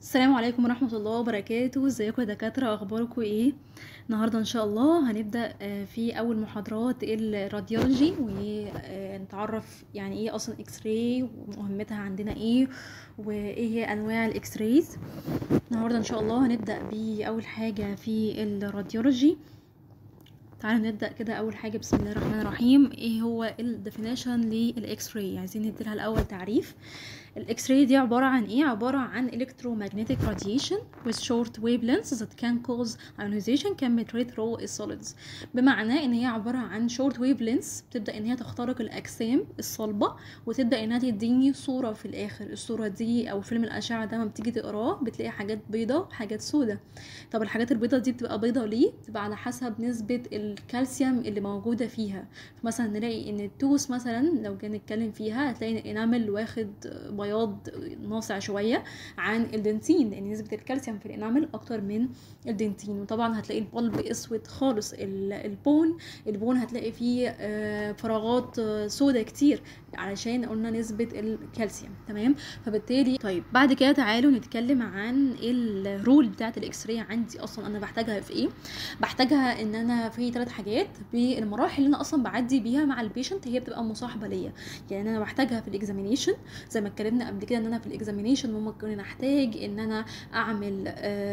السلام عليكم ورحمة الله وبركاته ازيكم يا دكاترة اخباركم ايه النهاردة ان شاء الله هنبدأ آه، في اول محاضرات الراديولوجي ونتعرف يعني ايه اصلا اكس راي ومهمتها عندنا ايه وايه هي انواع الاكس رايز النهاردة ان شاء الله هنبدأ باول حاجة في الراديولوجي تعالوا نبدأ كده أول حاجة بسم الله الرحمن الرحيم ايه هو الديفينيشن للإكس راي عايزين نديلها الأول تعريف الاكس راي دي عبارة عن ايه عبارة عن electromagnetic radiation with short wavelengths that can cause ionization can penetrate through solids بمعنى ان هي عبارة عن short wavelengths بتبدأ ان هي تخترق الاجسام الصلبة وتبدأ انها تديني صورة في الاخر الصورة دي او فيلم الاشعة ده لما بتيجي تقراه بتلاقي حاجات بيضة وحاجات سودة طب الحاجات البيضة دي بتبقى بيضة ليه بتبقى على حسب نسبة الكالسيوم اللي موجودة فيها مثلا نلاقي ان التوس مثلا لو جينا نتكلم فيها هتلاقي ان الانامل واخد بياض ناصع شويه عن الدنتين لان نسبه الكالسيوم في الانامل اكتر من الدنتين وطبعا هتلاقي البلب اسود خالص ال- البون البون هتلاقي فيه آه، فراغات آه، سودا كتير علشان قلنا نسبه الكالسيوم تمام فبالتالي طيب بعد كده تعالوا نتكلم عن الرول بتاعه الاكس راي عندي اصلا انا بحتاجها في ايه بحتاجها ان انا في ثلاث حاجات بالمراحل اللي انا اصلا بعدي بيها مع البيشنت هي بتبقى مصاحبه ليا يعني انا بحتاجها في الاكزامينيشن زي ما اتكلمنا قبل كده ان انا في الاكزامينيشن ممكن احتاج ان انا اعمل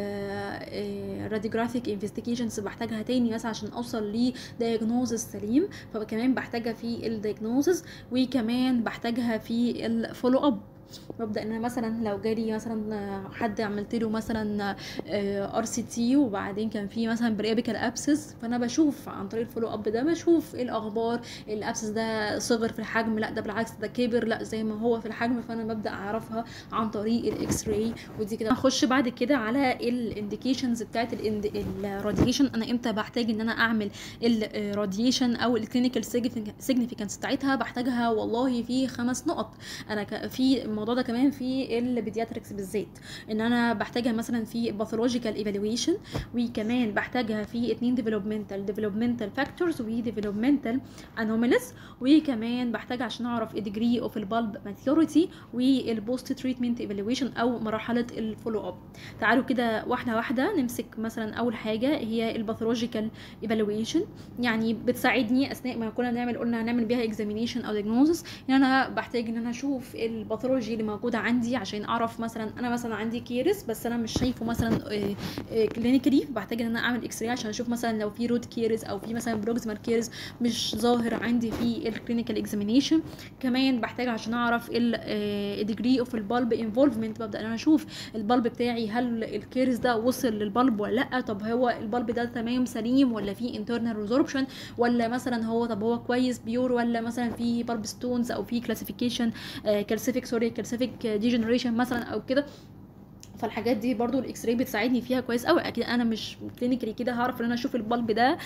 راديوجرافيك انفستيجيشنز بحتاجها تاني مثلا عشان اوصل لدايجنوزس سليم فكمان بحتاجها في الدايجنوزس وكمان بحتاجها في الفولو اب ببدا ان انا مثلا لو جالي مثلا حد عملت له مثلا ار سي تي وبعدين كان في مثلا بريابيكال ابسس فانا بشوف عن طريق الفولو اب ده بشوف ايه الاخبار الابسس ده صغر في الحجم لا ده بالعكس ده كبر لا زي ما هو في الحجم فانا ببدا اعرفها عن طريق الاكس راي ودي كده هخش بعد كده على الانديكيشنز بتاعت الراديشن انا امتى بحتاج ان انا اعمل الراديشن او الكلينيكال سيجنيفيكانس بتاعتها بحتاجها والله في خمس نقط انا ك- في الموضوع ده كمان في البيدياتريكس بالذات ان انا بحتاجها مثلا في باثولوجيكال ايفالويشن وكمان بحتاجها في اتنين ديفلوبمنتال ديفلوبمنتال فاكتورز وديفلوبمنتال انوماليز وكمان بحتاج عشان اعرف الديجري اوف البالب ماتيوريتي والبوست تريتمنت ايفالويشن او مرحله الفولو اب تعالوا كده واحده واحده نمسك مثلا اول حاجه هي الباثولوجيكال ايفالويشن يعني بتساعدني اثناء ما كنا نعمل قلنا هنعمل بيها اكزامينيشن او دياجنوزس ان انا بحتاج ان انا اشوف الباثولوجي اللي موجوده عندي عشان اعرف مثلا انا مثلا عندي كيرس بس انا مش شايفه مثلا كلينيكالي بحتاج ان انا اعمل اكس راي عشان اشوف مثلا لو في روت كيرس او في مثلا بروكسيمال كيرس مش ظاهر عندي في الكلينيكال اكزامينيشن كمان بحتاج عشان اعرف الديجري اوف البالب انفولفمنت ببدا ان انا اشوف البالب بتاعي هل الكيرس ده وصل للبالب ولا لا طب هو البالب ده تمام سليم ولا في انترنال ريزوربشن ولا مثلا هو طب هو كويس بيور ولا مثلا في بالب ستونز او في كلاسيفيكيشن كالسيفيك سوري كالسيفيك ديجنريشن مثلا او كده فالحاجات دي برضو الاكس راي بتساعدني فيها كويس قوي اكيد انا مش كلينيكالي كده هعرف ان انا اشوف البلب ده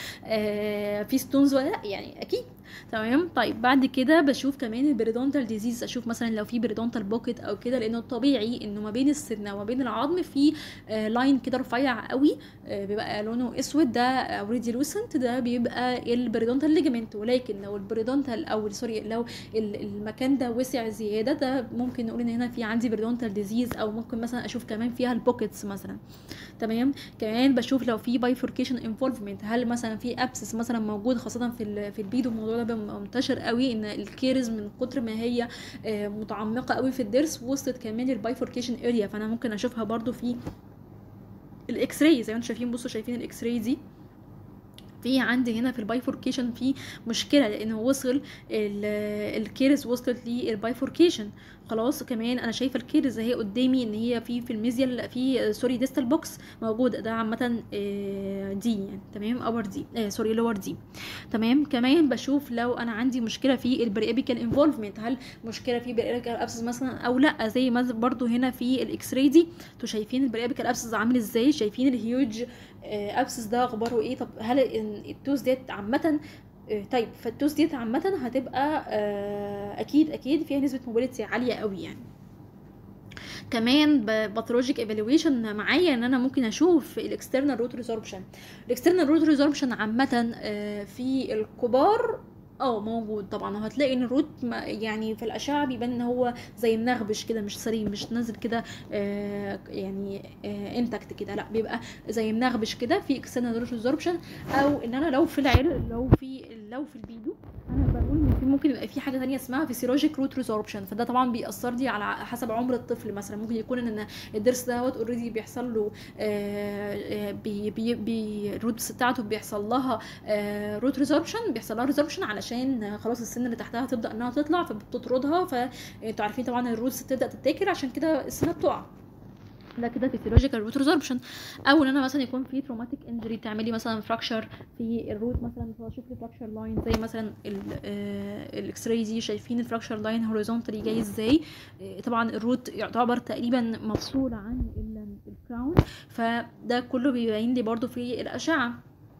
آه فيه ستونز ولا لا يعني اكيد تمام طيب بعد كده بشوف كمان البريدونتال ديزيز اشوف مثلا لو في بريدونتال بوكيت او كده لانه الطبيعي انه ما بين السنه وما بين العظم في آه لاين كده رفيع قوي آه بيبقى لونه اسود ده او ريديلوسنت ده بيبقى البريدونتال ليجمنت ولكن لو البريدونتال او سوري لو ال- المكان ده وسع زياده ده ممكن نقول ان هنا في عندي بريدونتال ديزيز او ممكن مثلا اشوف كمان فيها البوكيتس مثلا تمام كمان بشوف لو في بايفوركيشن انفولفمنت هل مثلا في ابسس مثلا موجود خاصه في ال- في البيض الموضوع ده بيبقى منتشر قوي ان الكيرز من كتر ما هي آه، متعمقه قوي في الضرس وصلت كمان للبايفوركيشن اريا فانا ممكن اشوفها برضو في الاكس راي زي ما انتم شايفين بصوا شايفين الاكس راي دي في عندي هنا في البايفوركيشن في مشكله لانه وصل ال- الكيرز وصلت للبايفوركيشن خلاص كمان انا شايفه الكيرز اهي قدامي ان هي في في الميزيال في سوري ديستال بوكس موجود ده عامه آه، دي يعني تمام ابر دي آه سوري لور دي تمام كمان بشوف لو انا عندي مشكله في البريابيكال انفولفمنت هل مشكله في بريابيكال ابسس مثلا او لا زي ما برضو هنا في الاكس راي دي انتوا شايفين البريابيكال ابسس عامل ازاي شايفين الهيوج ابسس ده اخباره ايه طب هل ال- التوز ديت عامه آه، طيب فالتوز ديت عامه هتبقى آه، اكيد اكيد فيها نسبه موبيليتي عاليه قوي يعني كمان باثولوجيك ايفالويشن معايا ان انا ممكن اشوف الاكسترنال روت ريزوربشن الاكسترنال روت ريزوربشن عامه آه، في الكبار اه موجود طبعا وهتلاقي ان الروت ما- يعني في الاشعه بيبان ان هو زي منغبش كده مش سليم مش نازل كده آه يعني آه انتكت كده لا بيبقى زي منغبش كده في اكسترنال روت ريزوربشن او ان انا لو في العيال لو في لو في البيدو انا بقول ان في ممكن يبقى في حاجه تانية اسمها فيسيولوجيك روت ريزوربشن فده طبعا بيأثر لي على حسب عمر الطفل مثلا ممكن يكون ان الضرس دوت اوريدي بيحصل له آه، آه، بي بي بي الروتس بتاعته بيحصل لها روت ريزوربشن بيحصل لها ريزوربشن علشان آه، خلاص السن اللي تحتها تبدا انها تطلع فبتطردها فانتوا عارفين طبعا الروتس تبدا تتاكل عشان كده السنه بتقع ده كده فيسيولوجيكال روت ريزوربشن او ان انا مثلا يكون في تروماتيك انجري تعملي مثلا فراكشر في الروت مثلا فاشوف لي فراكشر لاين زي مثلا الاكس راي دي شايفين الفراكشر لاين هوريزونتالي جاي ازاي آه، طبعا الروت يعتبر تقريبا مفصول عن ال- الكراون فده كله بيبين لي برضو في الاشعه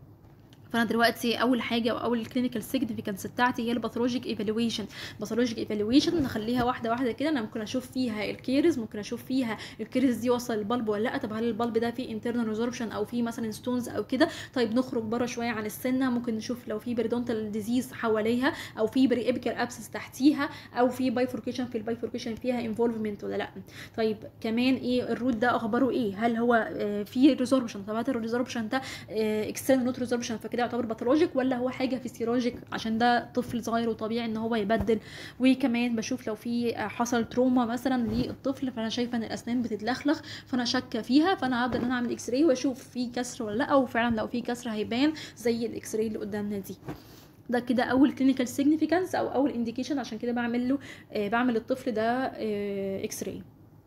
فانا دلوقتي اول حاجه او اول الكلينيكال سيجنيفيكانس بتاعتي هي الباثولوجيك ايفالويشن باثولوجيك ايفالويشن نخليها واحده واحده كده انا ممكن اشوف فيها الكيرز ممكن اشوف فيها الكيرز دي وصل البلب ولا لا طب هل البلب ده فيه انترنال ريزوربشن او فيه مثلا ستونز او كده طيب نخرج بره شويه عن السنه ممكن نشوف لو في بريدونتال ديزيز حواليها او في بري ابيكال ابسس تحتيها او في بايفوركيشن في البايفوركيشن فيها انفولفمنت ولا لا طيب كمان ايه الروت ده اخباره ايه هل هو آه، في ريزوربشن طب هل الريزوربشن ده اكسترنال نوت ريزوربشن فكده يعتبر باثولوجيك ولا هو حاجه فيسيولوجيك عشان ده طفل صغير وطبيعي ان هو يبدل وكمان بشوف لو في آه، حصل تروما مثلا للطفل فانا شايفه ان الاسنان بتتلخلخ فانا شاكه فيها فانا هبدا ان انا اعمل اكس راي واشوف في كسر ولا لا وفعلا لو في كسر هيبان زي الاكس راي اللي قدامنا دي ده كده اول كلينيكال سيجنيفيكانس او اول انديكيشن عشان كده بعمل له آه، بعمل الطفل ده اكس راي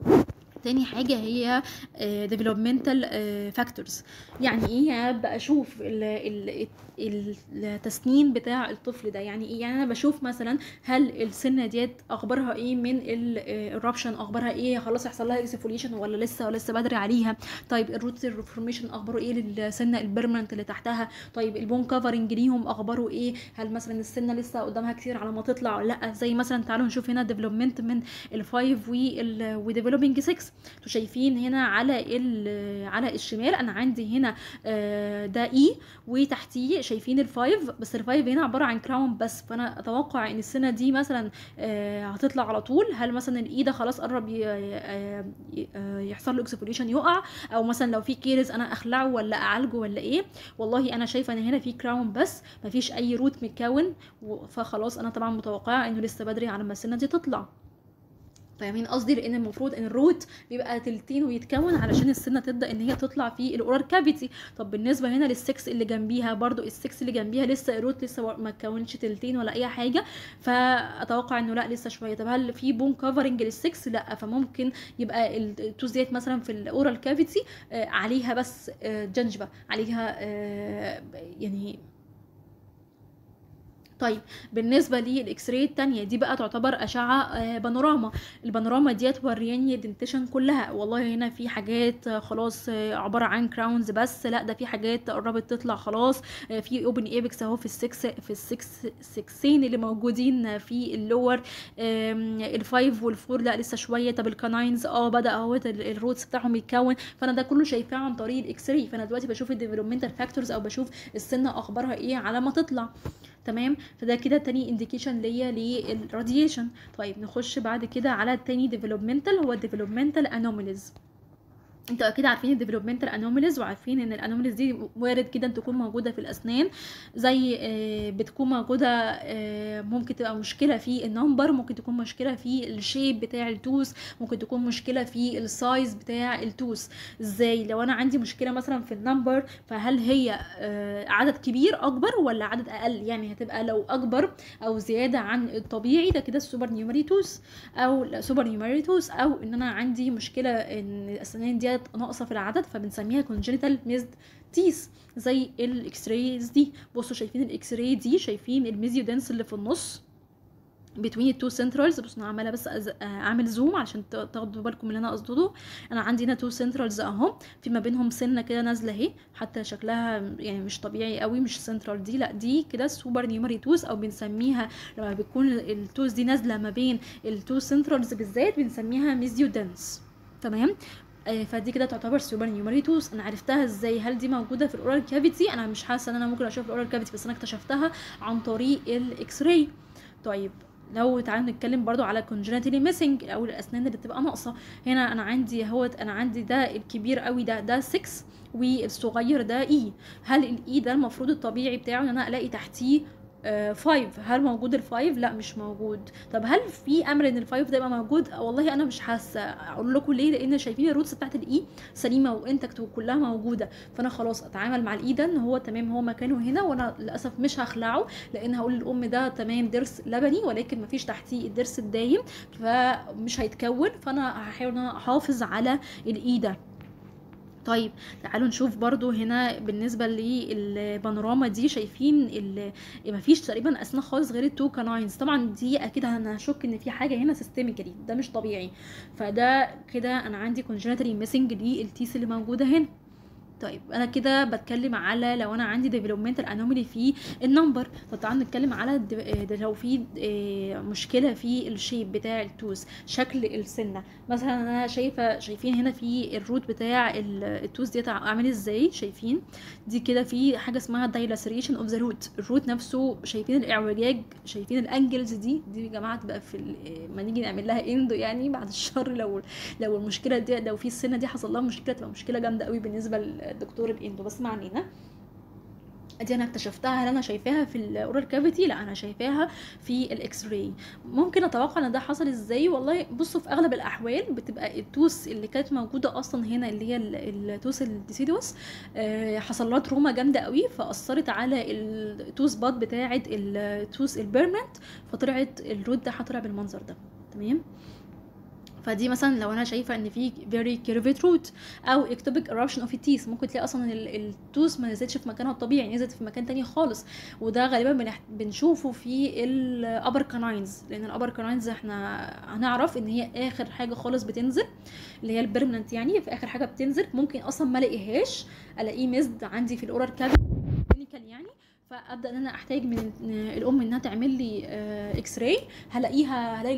تاني حاجة هي آه، developmental آه، factors يعني ايه يعني ابدا اشوف ال- ال- ال- التسنين بتاع الطفل ده يعني ايه يعني انا بشوف مثلا هل السنه ديت اخبارها ايه من الرابشن اخبارها ايه خلاص يحصل لها اكسفوليشن ولا لسه ولا لسه بدري عليها طيب الروت ريفورميشن اخباره ايه للسنه البيرمننت اللي تحتها طيب البون كفرنج ليهم اخباره ايه هل مثلا السنه لسه قدامها كتير على ما تطلع ولا لا زي مثلا تعالوا نشوف هنا ديفلوبمنت من الفايف وديفلوبينج 6 انتوا شايفين هنا على ال- على الشمال انا عندي هنا آه، ده اي وتحتيه شايفين الفايف بس الفايف هنا عباره عن كراون بس فانا اتوقع ان السنه دي مثلا آه، هتطلع على طول هل مثلا الاي ده خلاص قرب ي- آه، ي- آه، يحصل له اكسبوليشن يقع او مثلا لو في كيرز انا اخلعه ولا اعالجه ولا ايه والله انا شايفه ان هنا في كراون بس مفيش اي روت متكون و- فخلاص انا طبعا متوقعه انه لسه بدري على ما السنه دي تطلع فاهمين قصدي لان المفروض ان الروت بيبقى تلتين ويتكون علشان السنه تبدا ان هي تطلع في الاورال كافيتي طب بالنسبه هنا للسكس اللي جنبيها برضو السكس اللي جنبيها لسه الروت لسه ما اتكونش تلتين ولا اي حاجه فاتوقع انه لا لسه شويه طب هل في بون كفرنج للسكس لا فممكن يبقى التوز ديت مثلا في الاورال كافيتي عليها بس آه، جنجبه عليها آه، يعني طيب بالنسبه للاكس راي التانية دي بقى تعتبر اشعه آه، بانوراما البانوراما ديت ورياني الدنتيشن كلها والله هنا في حاجات آه، خلاص آه، عباره عن كراونز بس لا ده في حاجات قربت تطلع خلاص آه، في اوبن ايبكس اهو في السكس في السكس سكسين اللي موجودين في اللور آم، الفايف والفور لا لسه شويه طب الكاناينز اه بدا اهو الروتس بتاعهم يتكون فانا ده كله شايفاه عن طريق الاكس راي فانا دلوقتي بشوف الديفلوبمنتال فاكتورز او بشوف السنه اخبارها ايه على ما تطلع تمام فده كده تاني انديكيشن ليا للراديشن طيب نخش بعد كده على التاني ديفلوبمنتال هو الديفلوبمنتال انوماليز انتوا اكيد عارفين الديفلوبمنتال انوماليز وعارفين ان الانوماليز دي وارد جدا تكون موجوده في الاسنان زي آه، بتكون موجوده آه، ممكن تبقى مشكله في النمبر ممكن تكون مشكله في الشيب بتاع التوس ممكن تكون مشكله في السايز بتاع التوس ازاي لو انا عندي مشكله مثلا في النمبر فهل هي آه، عدد كبير اكبر ولا عدد اقل يعني هتبقى لو اكبر او زياده عن الطبيعي ده كده السوبر نيومري توس او سوبر نيومري توس او ان انا عندي مشكله ان الاسنان ديت ناقصه في العدد فبنسميها كونجنتال ميزد تيس زي الاكس رايز دي بصوا شايفين الاكس راي دي شايفين الميزيودنس اللي في النص بين التو سنترالز بصوا انا عماله بس أز... آه، اعمل زوم عشان ت- تاخدوا بالكم من اللي انا قصده انا عندي هنا تو سنترالز اهو في ما بينهم سنه كده نازله اهي حتى شكلها يعني مش طبيعي قوي مش سنترال دي لا دي كده سوبر نيومري توس او بنسميها لما بتكون التوس دي نازله ما بين التو سنترالز بالذات بنسميها ميزيودنس تمام آه، فدي كده تعتبر سوبر نيومري توس انا عرفتها ازاي هل دي موجوده في الاورال كافيتي انا مش حاسه ان انا ممكن اشوف الاورال كافيتي بس انا اكتشفتها عن طريق الاكس راي طيب لو تعالوا نتكلم برضو على congenital missing او الاسنان اللي بتبقى ناقصه هنا انا عندي اهوت انا عندي ده الكبير قوي ده ده 6 والصغير ده اي هل الاي ده المفروض الطبيعي بتاعه ان انا الاقي تحتيه 5 هل موجود الفايف لا مش موجود طب هل في امر ان الفايف ده يبقى موجود والله انا مش حاسه اقول لكم ليه لان شايفين الروتس بتاعت الاي سليمه وانتكت وكلها موجوده فانا خلاص اتعامل مع الاي ده ان هو تمام هو مكانه هنا وانا للاسف مش هخلعه لان هقول للام ده تمام ضرس لبني ولكن مفيش تحتيه الضرس الدايم فمش هيتكون فانا هحاول ان انا احافظ على الاي ده طيب تعالوا نشوف برضو هنا بالنسبة للبانوراما دي شايفين ال- مفيش تقريبا اسنان خالص غير التو كاناينز طبعا دي اكيد انا هشك ان في حاجة هنا سيستميكالي ده مش طبيعي فده كده انا عندي كونجنتالي ميسنج للتيس اللي موجودة هنا طيب انا كده بتكلم على لو انا عندي ديفلوبمنتال انومالي في النمبر طب تعالوا نتكلم على الد- آه، ده لو في آه، مشكله في الشيب بتاع التوز شكل السنه مثلا انا شايفه شايفين هنا في الروت بتاع ال- التوز ديت عامل ازاي شايفين دي كده في حاجه اسمها دايلاسريشن اوف ذا روت الروت نفسه شايفين الاعوجاج شايفين الانجلز دي دي يا جماعه تبقى في ال- ما نيجي نعمل لها اندو يعني بعد الشر لو لو المشكله دي لو في السنه دي حصل لها مشكله تبقى مشكله جامده قوي بالنسبه للدكتور الاندو بس ما علينا دي انا اكتشفتها هل انا شايفاها في الاورال كافيتي لا انا شايفاها في الاكس راي ممكن اتوقع ان ده حصل ازاي والله بصوا في اغلب الاحوال بتبقى التوس اللي كانت موجوده اصلا هنا اللي هي ال- التوس الديسيدوس آه، حصل لها تروما جامده قوي فاثرت على التوس باد بتاعه التوس البيرمنت فطلعت الرود ده هطلع بالمنظر ده تمام فدي مثلا لو انا شايفه ان في very curved root او ectopic eruption of the teeth ممكن تلاقي اصلا ال- التوث ما نزلتش في مكانها الطبيعي نزلت في مكان تاني خالص وده غالبا بنح- بنشوفه في الابر كاناينز لان الابر كاناينز احنا هنعرف ان هي اخر حاجه خالص بتنزل اللي هي البرمننت يعني في اخر حاجه بتنزل ممكن اصلا ما الاقيهاش الاقيه مزد عندي في الاورال كافيتي كلينيكال يعني فابدا ان انا احتاج من الام انها تعمل لي اكس راي هلاقيها هلاقي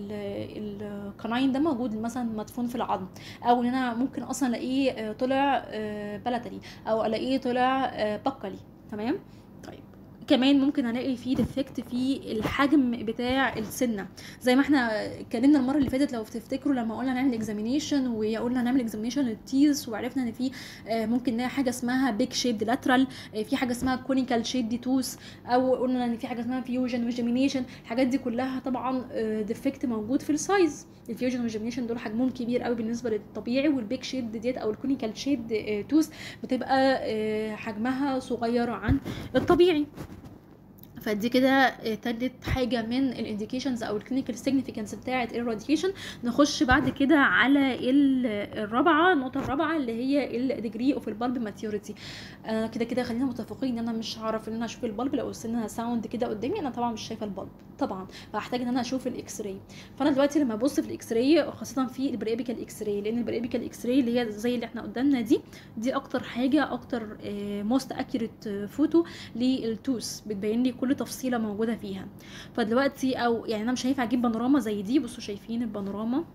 القناين ده موجود مثلا مدفون في العظم او ان انا ممكن اصلا الاقيه آه، طلع بلاتري او الاقيه طلع آه، بقلي تمام طيب كمان ممكن الاقي فيه ديفكت في الحجم بتاع السنه زي ما احنا اتكلمنا المره اللي فاتت لو تفتكروا لما قلنا نعمل اكزامينيشن وقلنا نعمل اكزامينيشن للتيز وعرفنا ان في آه، ممكن نلاقي حاجه اسمها بيج شيب لاترال في حاجه اسمها كونيكال شيب ديتوس او قلنا ان في حاجه اسمها فيوجن وجيمينيشن الحاجات دي كلها طبعا ديفكت موجود في السايز الفيوجن والجيمينيشن دول حجمهم كبير قوي بالنسبه للطبيعي والبيج شيب ديت او الكونيكال شيب توس بتبقى آه، حجمها صغير عن الطبيعي فدي كده آه، تالت حاجه من الانديكيشنز او الكلينيكال سيجنيفيكانس بتاعه الراديشن نخش بعد كده على ال- الرابعه النقطه الرابعه اللي هي الديجري اوف البالب ماتيوريتي آه كده كده خلينا متفقين ان انا مش هعرف ان انا اشوف البلب لو السنه ساوند كده قدامي انا طبعا مش شايفه البلب طبعا فهحتاج ان انا اشوف الاكس راي فانا دلوقتي لما ابص في الاكس راي خاصه في البريبيكال اكس راي لان البريبيكال اكس راي اللي هي زي اللي احنا قدامنا دي دي اكتر حاجه اكتر موست اكيوريت فوتو للتوس بتبين لي كل تفصيله موجوده فيها فدلوقتي او يعني انا مش هينفع اجيب بانوراما زي دي بصوا شايفين البانوراما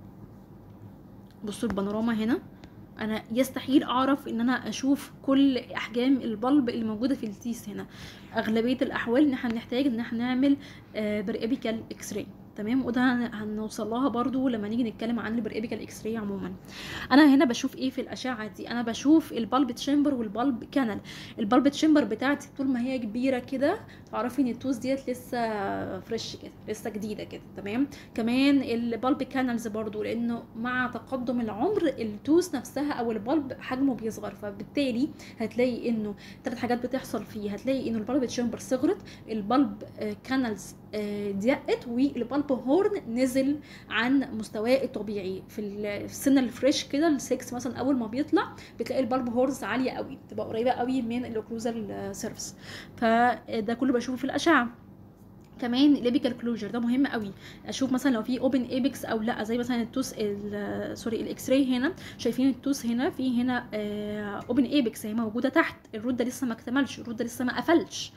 بصوا البانوراما هنا انا يستحيل اعرف ان انا اشوف كل احجام البلب اللي موجوده في التيس هنا اغلبيه الاحوال ان احنا هنحتاج ان احنا نعمل بريبيكال اكس راي تمام وده هن- هنوصل لها برضو لما نيجي نتكلم عن البريبيكال اكس راي عموما انا هنا بشوف ايه في الاشعه دي انا بشوف البلب تشامبر والبلب كانال البلب تشامبر بتاعتي طول ما هي كبيره كده تعرفي ان التوز ديت لسه فريش كده لسه جديده كده تمام كمان البلب كانالز برضو لانه مع تقدم العمر التوز نفسها او البلب حجمه بيصغر فبالتالي هتلاقي انه ثلاث حاجات بتحصل فيه هتلاقي انه البلب تشامبر صغرت البلب كانالز ضيقت والبلب هورن نزل عن مستواه الطبيعي في ال- في السن الفريش كده السكس مثلا اول ما بيطلع بتلاقي البلب هورنز عاليه قوي تبقى قريبه قوي من الاوكلوزال سيرفس فده كله بشوفه في الاشعه كمان الليبيكال كلوجر ده مهم قوي اشوف مثلا لو في اوبن ايبكس او لا زي مثلا التوس ال- سوري الاكس راي هنا شايفين التوس هنا في هنا اوبن ايبكس هي موجوده تحت الرود ده لسه ما اكتملش الرود ده لسه ما قفلش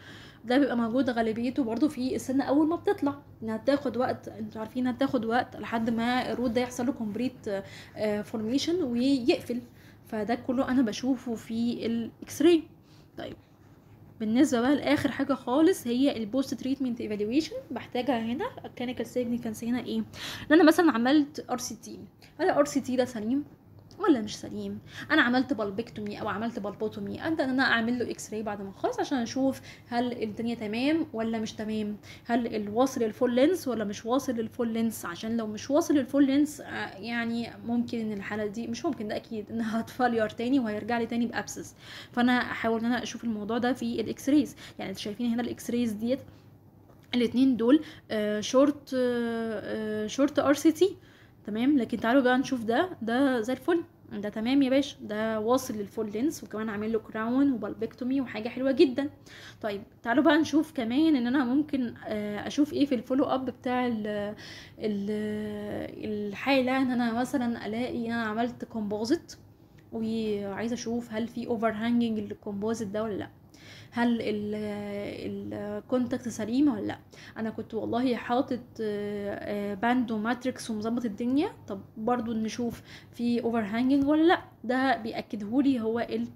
ده بيبقى موجود غالبيته برضو في السن اول ما بتطلع انها تاخد وقت انتوا عارفين انها تاخد وقت لحد ما الروت ده يحصل له كومبليت فورميشن ويقفل فده كله انا بشوفه في الاكس راي طيب بالنسبه بقى لاخر حاجه خالص هي البوست تريتمنت ايفالويشن بحتاجها هنا الكلينيكال سيجنيفيكانس هنا ايه ان انا مثلا عملت ار سي تي هل الار سي تي ده سليم ولا مش سليم انا عملت بالبكتومي او عملت بالبوتومي ابدا ان انا اعمل له اكس راي بعد ما اخلص عشان اشوف هل الدنيا تمام ولا مش تمام هل الواصل للفول لينس ولا مش واصل للفول لينس عشان لو مش واصل للفول لينس يعني ممكن ان الحاله دي مش ممكن ده اكيد انها هتفالير تاني وهيرجع لي تاني بابسس فانا احاول ان انا اشوف الموضوع ده في الاكس رايز يعني انتوا شايفين هنا الاكس رايز ديت الاتنين دول شورت شورت ار سي تي تمام لكن تعالوا بقى نشوف ده ده زي الفل ده تمام يا باشا ده واصل للفول لينس وكمان عامل له كراون وبالبكتومي وحاجه حلوه جدا طيب تعالوا بقى نشوف كمان ان انا ممكن اشوف ايه في الفولو اب بتاع ال ال الحاله ان انا مثلا الاقي انا عملت كومبوزيت وعايزه اشوف هل في اوفر هانجنج للكومبوزيت ده ولا لا هل الكونتاكت سليم ولا لا انا كنت والله حاطط باند وماتريكس ومظبط الدنيا طب برضو نشوف في اوفر هانجنج ولا لا ده بياكدهولي هو ال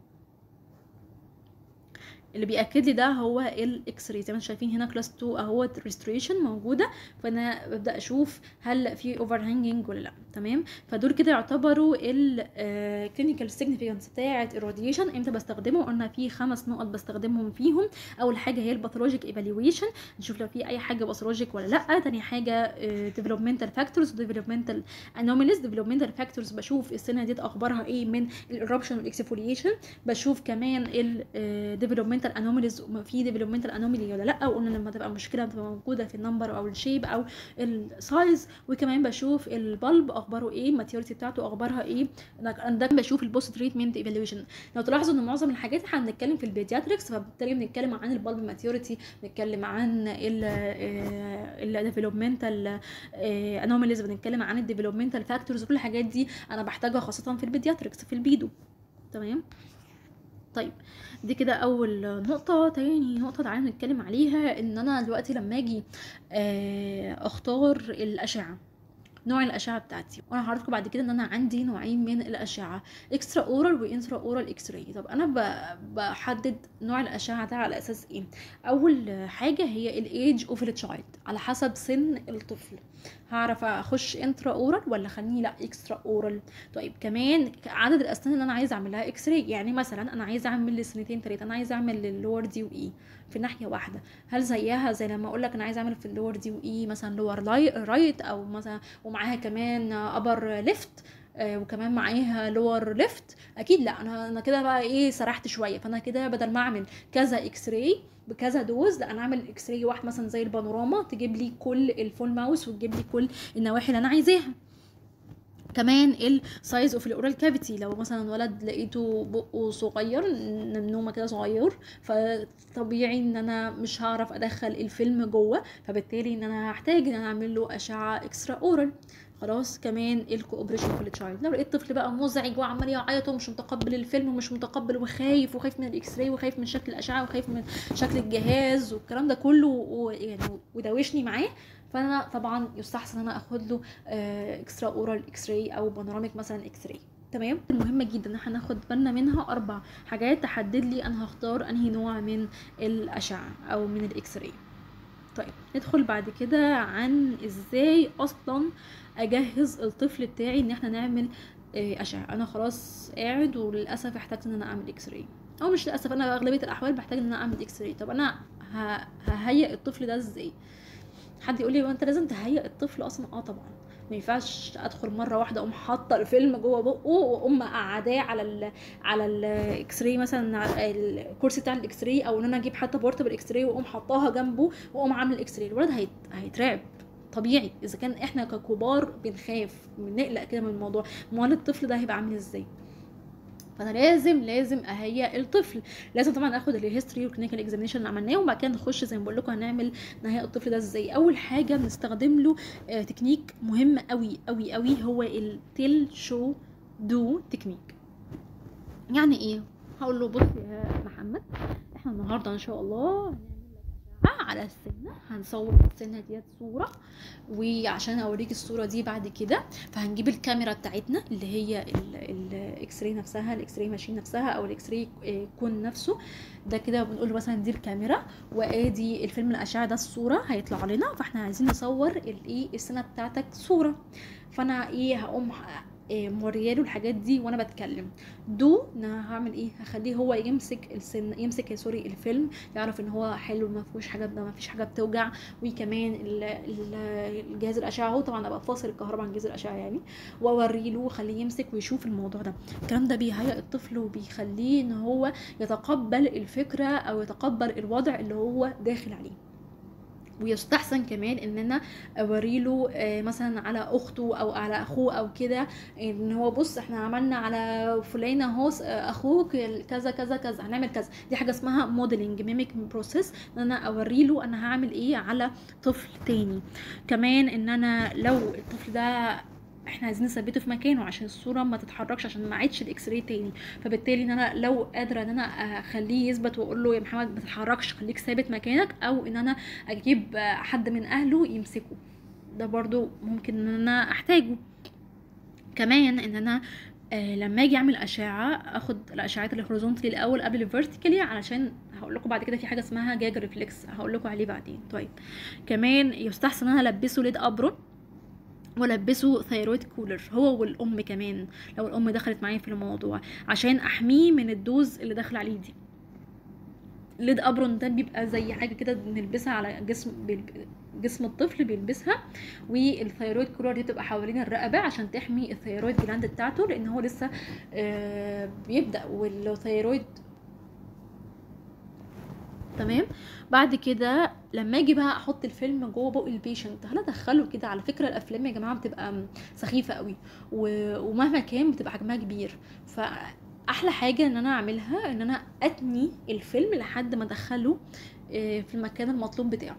اللي بياكد لي ده هو الاكس راي زي ما انتم شايفين هنا كلاس 2 اهوت ريستوريشن موجوده فانا ببدا اشوف هل في اوفر هانجنج ولا لا تمام فدول كده يعتبروا الكلينيكال سيجنيفيكانس بتاعه الراديشن امتى بستخدمه قلنا في خمس نقط بستخدمهم فيهم اول حاجه هي الباثولوجيك ايفالويشن نشوف لو في اي حاجه باثولوجيك ولا لا تاني حاجه ديفلوبمنتال فاكتورز ديفلوبمنتال انوميليز ديفلوبمنتال فاكتورز بشوف السنه ديت اخبارها ايه من الايربشن والاكسفوليشن بشوف كمان الديفلوبمنتال ديفلوبمنتال انوميليز في ديفلوبمنتال انوميلي ولا لا وقلنا لما تبقى مشكله بتبقى موجوده في النمبر او الشيب او السايز وكمان بشوف البلب اخباره ايه الماتيوريتي بتاعته اخبارها ايه ده بشوف البوست تريتمنت ايفالويشن لو تلاحظوا ان معظم الحاجات احنا بنتكلم في البيدياتريكس فبالتالي بنتكلم عن البلب ماتيوريتي بنتكلم عن الديفلوبمنتال انوميليز بنتكلم عن الديفلوبمنتال فاكتورز كل الحاجات دي انا بحتاجها خاصه في البيدياتريكس في البيدو تمام طيب دي كده اول نقطة تاني نقطة تعالى نتكلم عليها ان انا دلوقتي لما اجي اختار الاشعة نوع الاشعه بتاعتي وانا هعرفكم بعد كده ان انا عندي نوعين من الاشعه اكسترا اورال وانترا اورال اكس راي طب انا بحدد نوع الاشعه ده على اساس ايه اول حاجه هي الايج اوف التشايلد على حسب سن الطفل هعرف اخش انترا اورال ولا خليني لا اكسترا اورال طيب كمان عدد الاسنان اللي انا عايزه اعملها اكس راي يعني مثلا انا عايزه اعمل لسنتين ثلاثه انا عايزه اعمل اللور دي واي في ناحيه واحده هل زيها زي لما اقول لك انا عايزه اعمل في اللور دي واي مثلا لور رايت او مثلا ومعاها كمان ابر ليفت آه وكمان معاها لور ليفت اكيد لا انا انا كده بقى ايه سرحت شويه فانا كده بدل ما اعمل كذا اكس راي بكذا دوز لا انا اعمل اكس راي واحد مثلا زي البانوراما تجيب لي كل الفول ماوس وتجيب لي كل النواحي اللي انا عايزاها كمان السايز اوف الاورال كافيتي لو مثلا ولد لقيته بقه صغير نمنومه كده صغير فطبيعي ان انا مش هعرف ادخل الفيلم جوه فبالتالي ان انا هحتاج ان انا اعمل له اشعه اكسترا اورال خلاص كمان الكوبريشن في التشايلد لو لقيت طفل بقى مزعج وعمال يعيط ومش متقبل الفيلم ومش متقبل وخايف وخايف من الاكس راي وخايف من شكل الاشعه وخايف من شكل الجهاز والكلام ده كله ويعني ودوشني معاه فانا طبعا يستحسن ان انا اخد له اكسترا اورال اكس راي او بانوراميك مثلا اكس راي تمام المهمه جدا ان احنا ناخد بالنا منها اربع حاجات تحدد لي انا هختار انهي نوع من الاشعه او من الاكس راي طيب ندخل بعد كده عن ازاي اصلا اجهز الطفل بتاعي ان احنا نعمل اشعه انا خلاص قاعد وللاسف احتجت ان انا اعمل اكس راي او مش للاسف انا اغلبيه الاحوال بحتاج ان انا اعمل اكس راي طب انا ههيئ الطفل ده ازاي حد يقول لي انت لازم تهيئ الطفل اصلا اه طبعا ما ينفعش ادخل مره واحده اقوم حاطه الفيلم جوه بقه واقوم مقعداه على ال على الاكس راي مثلا الكرسي بتاع الاكس راي او ان انا اجيب حتى بورتبل اكس راي واقوم حطاها جنبه واقوم عامل الاكس راي الولد هيت... هيترعب طبيعي اذا كان احنا ككبار بنخاف بنقلق كده من الموضوع امال الطفل ده هيبقى عامل ازاي فانا لازم لازم اهيئ الطفل لازم طبعا اخد الهيستوري والكلينيكال اكزامينشن اللي عملناه وبعد كده نخش زي ما بقول لكم هنعمل نهيئ الطفل ده ازاي اول حاجه بنستخدم له آه تكنيك مهم قوي قوي قوي هو التيل شو دو تكنيك يعني ايه هقول له بص يا محمد احنا النهارده ان شاء الله على السنه هنصور السنه ديت صوره وعشان اوريك الصوره دي بعد كده فهنجيب الكاميرا بتاعتنا اللي هي الاكس راي نفسها الاكس راي ماشين نفسها او الاكس راي كون نفسه ده كده بنقول له مثلا دي الكاميرا وادي الفيلم الاشعه ده الصوره هيطلع لنا فاحنا عايزين نصور الايه السنه بتاعتك صوره فانا ايه هقوم إيه مورياله الحاجات دي وانا بتكلم دو ان انا هعمل ايه هخليه هو يمسك السن يمسك سوري الفيلم يعرف ان هو حلو ما فيهوش حاجه ما فيش حاجه بتوجع وكمان ال- ال- الجهاز الاشعه هو طبعا ابقى فاصل الكهرباء عن جهاز الاشعه يعني واوري له واخليه يمسك ويشوف الموضوع ده الكلام ده بيهيئ الطفل وبيخليه ان هو يتقبل الفكره او يتقبل الوضع اللي هو داخل عليه ويستحسن كمان ان انا اوريله آه، مثلا على اخته او على اخوه او كده ان هو بص احنا عملنا على فلانه اهو س- آه، اخوك ال- كذا كذا كذا هنعمل كذا دي حاجه اسمها موديلنج ميميك بروسيس ان انا اوريله انا هعمل ايه على طفل تاني كمان ان انا لو الطفل ده احنا عايزين نثبته في مكانه عشان الصوره ما تتحركش عشان ما عيدش الاكس راي تاني فبالتالي ان انا لو قادره ان انا اخليه يثبت واقول له يا محمد ما تتحركش خليك ثابت مكانك او ان انا اجيب آه، حد من اهله يمسكه ده برضو ممكن ان انا احتاجه كمان ان انا آه لما اجي اعمل اشعه اخد الاشعات الهوريزونتالي الاول قبل الفيرتيكالي علشان هقول لكم بعد كده في حاجه اسمها جاج ريفلكس هقول لكم عليه بعدين طيب كمان يستحسن ان انا البسه ليد ابرون والبسه ثيرويد كولر هو والام كمان لو الام دخلت معايا في الموضوع عشان احميه من الدوز اللي داخل عليه دي ليد ابرون ده بيبقى زي حاجه كده بنلبسها على جسم بيلب- جسم الطفل بيلبسها والثيرويد كولر دي بتبقى حوالين الرقبه عشان تحمي الثيرويد جلاند بتاعته لان هو لسه آه، بيبدا والثيرويد تمام بعد كده لما اجي بقى احط الفيلم جوه بق البيشنت هل ادخله كده على فكره الافلام يا جماعه بتبقى سخيفه قوي و- ومهما كان بتبقى حجمها كبير فاحلى حاجه ان انا اعملها ان انا اتني الفيلم لحد ما ادخله آه، في المكان المطلوب بتاعه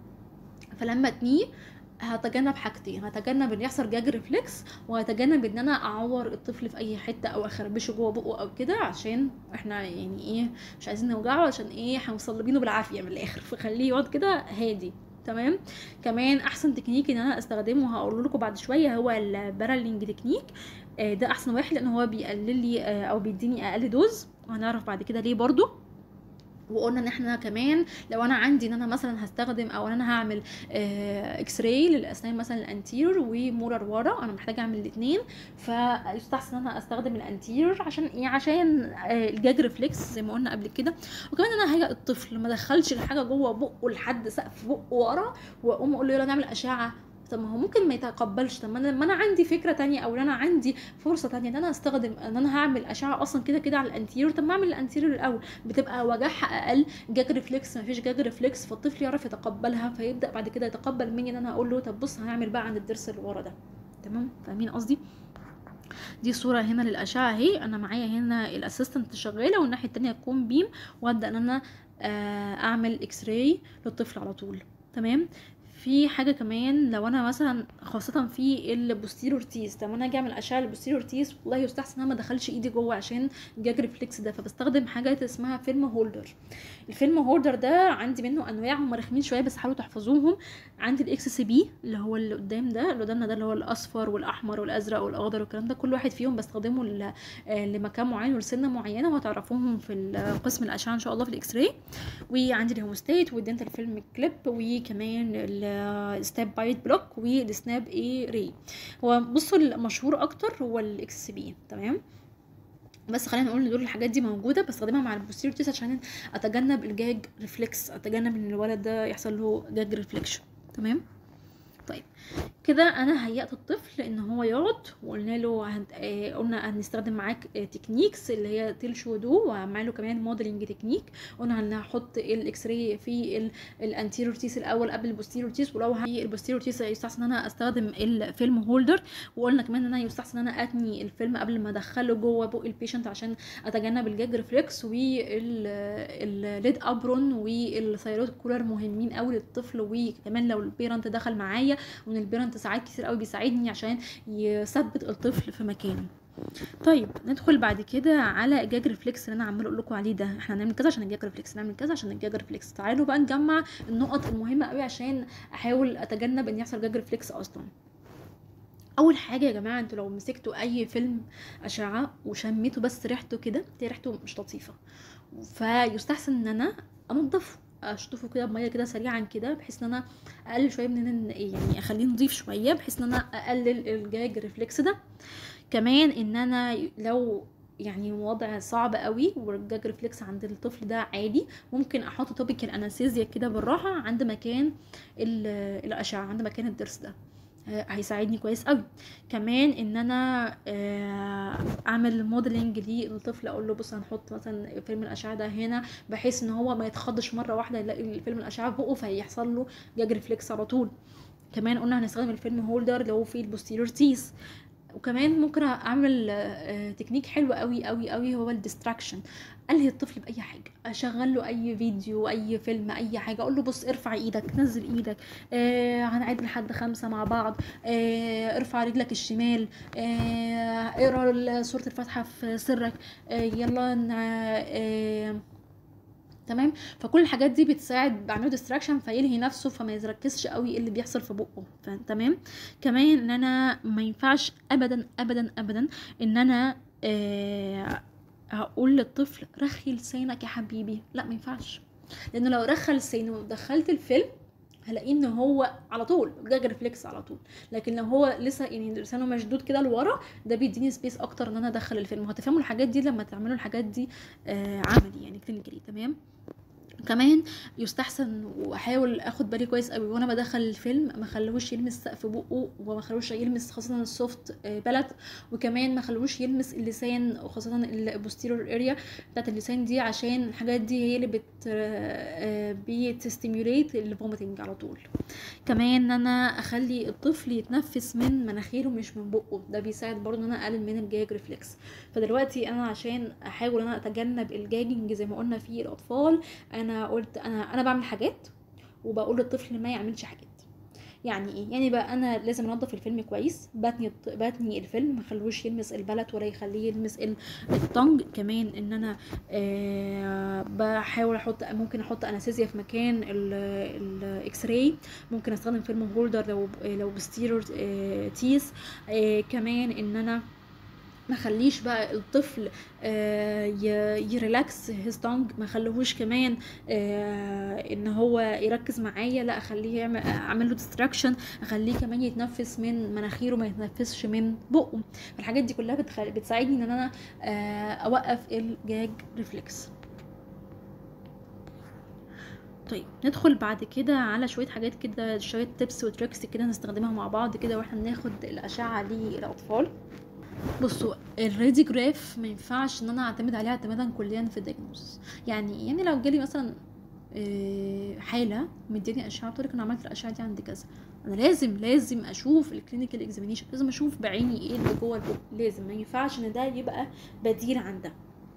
فلما اتنيه هتجنب حاجتين هتجنب ان يحصل جاج ريفلكس وهتجنب ان انا اعور الطفل في اي حته او اخربشه جوه بقه او كده عشان احنا يعني ايه مش عايزين نوجعه عشان ايه احنا مصلبينه بالعافيه من الاخر فخليه يقعد كده هادي تمام كمان احسن تكنيك ان انا استخدمه هقول لكم بعد شويه هو البارالينج تكنيك آه، ده احسن واحد لان هو بيقلل لي آه، او بيديني اقل دوز وهنعرف بعد كده ليه برضو وقلنا ان احنا كمان لو انا عندي ان انا مثلا هستخدم او ان انا هعمل آه، اكس راي للاسنان مثلا الانتيرور ومولر ورا انا محتاجه اعمل الاثنين فيستحسن ان انا استخدم الانتيرور عشان ايه عشان آه، الجاج ريفلكس زي ما قلنا قبل كده وكمان ان انا هيئ الطفل ما ادخلش الحاجه جوه بقه لحد سقف بقه ورا واقوم اقول له يلا نعمل اشعه طب ما هو ممكن ما يتقبلش طب ما انا ما انا عندي فكره تانية او انا عندي فرصه تانية ان انا استخدم ان انا هعمل اشعه اصلا كده كده على الانتيريور طب ما اعمل الانتيريور الاول بتبقى وجعها اقل جاج ريفلكس ما فيش جاج ريفلكس فالطفل يعرف يتقبلها فيبدا بعد كده يتقبل مني ان انا اقول له طب بص هنعمل بقى عند الضرس اللي ورا ده تمام فاهمين قصدي دي صورة هنا للأشعة اهي أنا معايا هنا الأسيستنت شغالة والناحية التانية تكون بيم وأبدأ إن أنا آه، أعمل إكس راي للطفل على طول تمام في حاجة كمان لو أنا مثلا خاصة في البوستيرور تيس طب أنا أجي أعمل أشعة البوستيرور تيس والله يستحسن إن أنا ما أدخلش إيدي جوه عشان جاج ريفلكس ده فبستخدم حاجة اسمها فيلم هولدر الفيلم هولدر ده عندي منه أنواع هم رخمين شوية بس حاولوا تحفظوهم عندي الاكس سي بي اللي هو اللي قدام ده اللي قدامنا ده اللي هو الاصفر والاحمر والازرق والاخضر والكلام ده كل واحد فيهم بستخدمه ل- آه، لمكان معين ولسنه معينه وهتعرفوهم في ال- قسم الاشعه ان شاء الله في الاكس راي وعندي الهوموستيت والدنتال فيلم كليب وكمان الستاب بايت بلوك والسناب اي ري هو بصوا المشهور اكتر هو الاكس سي بي تمام بس خلينا نقول ان دول الحاجات دي موجوده بستخدمها مع البوستيريور تيس عشان اتجنب الجاج ريفلكس اتجنب ان الولد ده يحصل له جاج ريفلكشن تمام طيب كده انا هيأت الطفل ان هو يقعد وقلنا له هن... آه قلنا هنستخدم معاك آه تكنيكس اللي هي تيل شو دو وعمل له كمان موديلنج تكنيك قلنا هنحط الاكس راي في ال- الانتيريور تيس الاول قبل البوستيريور تيس ولو في البوستيريور تيس يستحسن ان انا استخدم الفيلم هولدر وقلنا كمان ان انا يستحسن ان انا اتني الفيلم قبل ما ادخله جوه بق البيشنت عشان اتجنب الجاج ريفلكس والليد ابرون والثيرويد كولر مهمين قوي للطفل وكمان لو البيرنت دخل معايا وان البيرنت ساعات كتير قوي بيساعدني عشان يثبت الطفل في مكانه طيب ندخل بعد كده على الجاج ريفلكس اللي انا عماله اقول لكم عليه ده احنا هنعمل كذا عشان الجاج ريفلكس نعمل كذا عشان الجاج ريفلكس تعالوا بقى نجمع النقط المهمه قوي عشان احاول اتجنب ان يحصل جاج ريفلكس اصلا اول حاجه يا جماعه انتوا لو مسكتوا اي فيلم اشعه وشميتوا بس ريحته كده تلاقي ريحته مش لطيفه فيستحسن ان انا انضفه اشطفه كده بميه كده سريعا كده بحيث ان انا اقلل شويه من ان يعني اخليه نضيف شويه بحيث ان انا اقلل الجاج ريفلكس ده كمان ان انا لو يعني وضع صعب قوي والجاج ريفلكس عند الطفل ده عادي ممكن احط توبيك الانستيزيا كده بالراحه عند مكان ال- الاشعه عند مكان الضرس ده آه، هيساعدني كويس قوي كمان ان انا آه، اعمل موديلنج للطفل اقول له بص هنحط مثلا فيلم الاشعه ده هنا بحيث ان هو ما يتخضش مره واحده يلاقي فيلم الاشعه في بقه فيحصل له جاج ريفلكس على طول كمان قلنا هنستخدم الفيلم هولدر اللي هو فيه البوستيريور تيس وكمان ممكن اعمل آه، تكنيك حلو قوي قوي قوي هو الديستراكشن الهي الطفل باي حاجه اشغل له اي فيديو اي فيلم اي حاجه اقول له بص ارفع ايدك نزل ايدك آه هنعد لحد خمسة مع بعض آه ارفع رجلك الشمال آه اقرا سوره الفاتحه في سرك آه يلا ن- آه تمام فكل الحاجات دي بتساعد بعمله ديستراكشن فيلهي نفسه فما يركزش قوي إيه اللي بيحصل في بقه ف- تمام كمان ان انا ما ينفعش ابدا ابدا ابدا ان انا آه هقول للطفل رخي لسانك يا حبيبي لا ما ينفعش لان لو رخى لسانه ودخلت الفيلم هلاقيه ان هو على طول جاج ريفلكس على طول لكن لو هو لسه يعني لسانه مشدود كده لورا ده بيديني سبيس اكتر ان انا ادخل الفيلم وهتفهموا الحاجات دي لما تعملوا الحاجات دي آه عملي يعني كلينيكالي تمام كمان يستحسن واحاول اخد بالي كويس قوي وانا بدخل الفيلم ما خلوش يلمس سقف بقه وما خلوش يلمس خاصه السوفت بلد وكمان ما خلوش يلمس اللسان وخاصه البوستيرور اريا بتاعت اللسان دي عشان الحاجات دي هي اللي بت بتستيموليت الفوميتنج على طول كمان ان انا اخلي الطفل يتنفس من مناخيره مش من بقه ده بيساعد برضه ان انا اقلل من الجاج ريفلكس فدلوقتي انا عشان احاول ان انا اتجنب الجاجنج زي ما قلنا في الاطفال انا قلت انا انا بعمل حاجات وبقول للطفل ما يعملش حاجات يعني ايه يعني بقى انا لازم انضف الفيلم كويس بتني الط- بتني الفيلم ما خلوش يلمس البلد ولا يخليه يلمس ال- الطنج كمان ان انا آه بحاول احط ممكن احط انستيزيا في مكان الاكس راي ممكن استخدم فيلم هولدر لو لو بستيرور آه تيس آه كمان ان انا ما خليش بقى الطفل آه، ي- يريلاكس هيز تونج ما خليهوش كمان آه، ان هو يركز معايا لا اخليه يعمل اعمل له ديستراكشن اخليه كمان يتنفس من مناخيره ما يتنفسش من بقه فالحاجات دي كلها بتخل... بتساعدني ان انا آه، اوقف الجاج ريفلكس طيب ندخل بعد كده على شويه حاجات كده شويه تيبس وتريكس كده نستخدمها مع بعض كده واحنا بناخد الاشعه للاطفال بصوا الراديوجراف ما ينفعش ان انا اعتمد عليه اعتمادا كليا في الدياجنوز يعني يعني لو جالي مثلا آه، حاله مديني اشعه بتقول لك انا عملت الاشعه دي عند كذا انا لازم لازم اشوف الكلينيكال اكزامينيشن لازم اشوف بعيني ايه اللي جوه البق لازم ما ينفعش ان ده يبقى بديل عن ده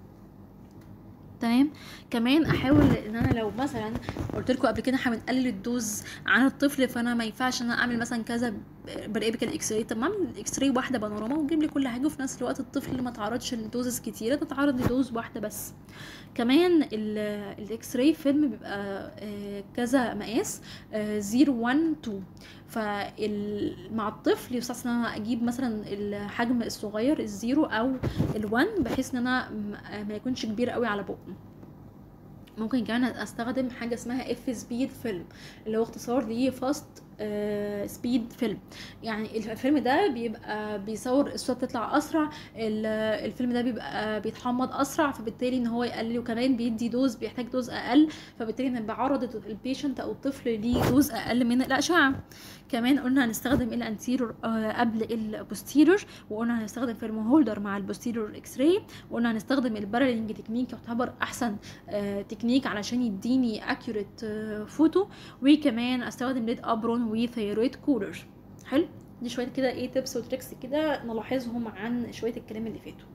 تمام كمان احاول ان انا لو مثلا قلت لكم قبل كده احنا بنقلل الدوز عن الطفل فانا ما ينفعش ان انا اعمل مثلا كذا براقبك الاكس راي طب ما اعمل الاكس راي واحده بانوراما وتجيب لي كل حاجه وفي نفس الوقت الطفل ما تعرضش لدوزز كتيره تتعرض لدوز واحده بس كمان ال- الاكس راي فيلم بيبقى آه، كذا مقاس 0 1 2 فمع الطفل يستحسن ان انا اجيب مثلا الحجم الصغير الزيرو او ال1 بحيث ان انا م- ما يكونش كبير قوي على بقه ممكن كمان استخدم حاجه اسمها اف سبيد فيلم اللي هو اختصار ليه فاست سبيد فيلم يعني الفيلم ده بيبقى بيصور الصوره بتطلع اسرع ال- الفيلم ده بيبقى بيتحمض اسرع فبالتالي ان هو يقلل وكمان بيدي دوز بيحتاج دوز اقل فبالتالي انا بعرض البيشنت او الطفل لدوز اقل من الاشعه كمان قلنا هنستخدم الانتيرور قبل البوستيرور وقلنا هنستخدم فيلم هولدر مع البوستيرور اكس راي وقلنا هنستخدم البارالينج تكنيك يعتبر احسن آه، تكنيك علشان يديني اكيوريت فوتو وكمان استخدم ليد ابرون وثيرويد كولر حلو دي شويه كده ايه تيبس وتريكس كده نلاحظهم عن شويه الكلام اللي فاتوا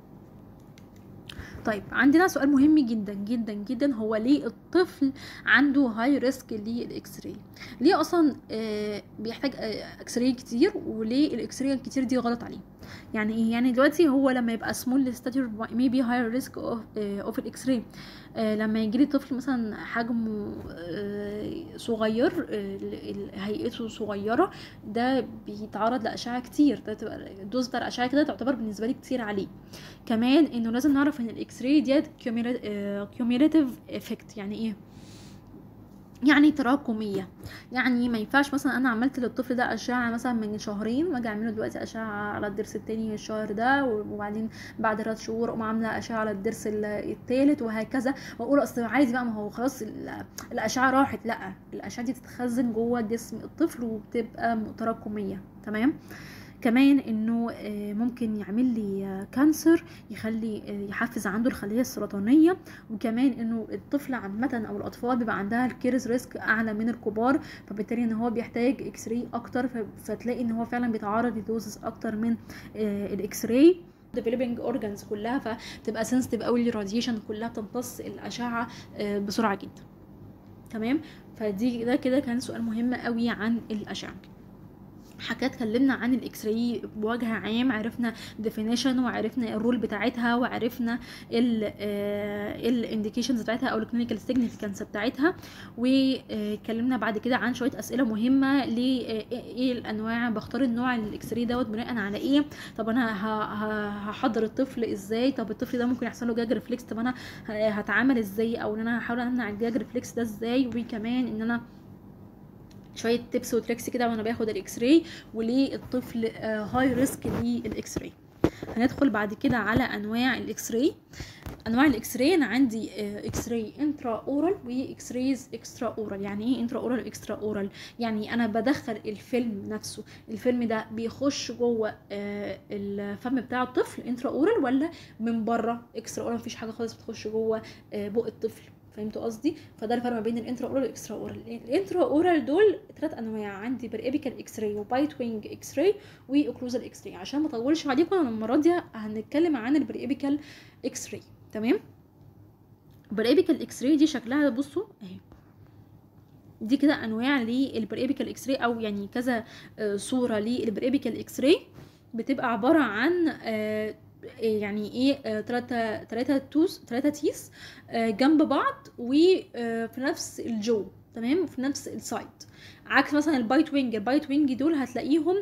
طيب عندنا سؤال مهم جدا جدا جدا هو ليه الطفل عنده هاي ريسك للاكس راي ليه اصلا آه، بيحتاج آه، اكس راي كتير وليه الاكس راي الكتير دي غلط عليه يعني ايه يعني دلوقتي هو لما يبقى small stature maybe higher risk of uh, of الاكس-راي آه لما يجي لي طفل مثلا حجمه آه صغير آه ال- ال- هيئته صغيره ده بيتعرض لاشعه كتير ده تبقى الدوز بتاع الاشعه كده تعتبر بالنسبه لي كتير عليه كمان انه لازم نعرف ان الاكس راي ديت كيوميلاتيف افكت يعني ايه يعني تراكمية يعني ما ينفعش مثلا انا عملت للطفل ده اشعة مثلا من شهرين واجي اعمله دلوقتي اشعة على الضرس التاني الشهر ده وبعدين بعد ثلاث شهور اقوم عاملة اشعة على الضرس ال- التالت وهكذا واقول اصل عادي بقى ما هو خلاص ال- الاشعة راحت لا الاشعة دي تتخزن جوه جسم الطفل وبتبقى تراكمية تمام كمان انه آه، ممكن يعمل لي آه، كانسر يخلي آه، يحفز عنده الخليه السرطانيه وكمان انه الطفل عامه او الاطفال بيبقى عندها الكيرز ريسك اعلى من الكبار فبالتالي ان هو بيحتاج اكس راي اكتر ف- فتلاقي ان هو فعلا بيتعرض لدوزز اكتر من آه، الاكس راي developing organs كلها فتبقى sensitive قوي للراديشن كلها بتمتص الاشعه آه، بسرعه جدا تمام فدي ده كده كان سؤال مهم قوي عن الاشعه حكى اتكلمنا عن الاكس راي بوجه عام عرفنا ديفينيشن وعرفنا الرول بتاعتها وعرفنا الانديكيشنز بتاعتها او الكلينيكال سيجنيفيكانس بتاعتها واتكلمنا بعد كده عن شويه اسئله مهمه ل ايه الانواع بختار النوع الاكس راي دوت بناء على ايه طب انا ه- ه- هحضر الطفل ازاي طب الطفل ده ممكن يحصل له جاج ريفلكس طب انا ه- هتعامل ازاي او ان انا هحاول امنع الجاج ريفلكس ده ازاي وكمان ان انا شويه تيبس وتريكس كده وانا باخد الاكس راي وليه الطفل هاي ريسك للاكس راي هندخل بعد كده على انواع الاكس راي انواع الاكس راي انا عندي اكس راي انترا اورال واكس رايز اكسترا اورال يعني ايه انترا اورال واكسترا اورال يعني انا بدخل الفيلم نفسه الفيلم ده بيخش جوه آه، الفم بتاع الطفل انترا اورال ولا من بره اكسترا اورال مفيش حاجه خالص بتخش جوه آه، بق الطفل فهمتوا قصدي فده الفرق ما بين الانترا اورال والاكسترا اورال الانترا اورال دول ثلاث انواع عندي بريبيكال اكس راي وبايت وينج اكس راي واوكلوزال اكس راي عشان ما اطولش عليكم انا المره دي هنتكلم عن البريبيكال اكس راي تمام بريبيكال اكس راي دي شكلها بصوا اهي دي كده انواع للبريبيكال اكس راي او يعني كذا آه، صوره للبريبيكال اكس راي بتبقى عباره عن آه، يعني ايه ثلاثة ثلاثة توس ثلاثة تيس آه، جنب بعض وفي نفس الجو تمام في نفس السايد عكس مثلا البايت وينج البايت وينج دول هتلاقيهم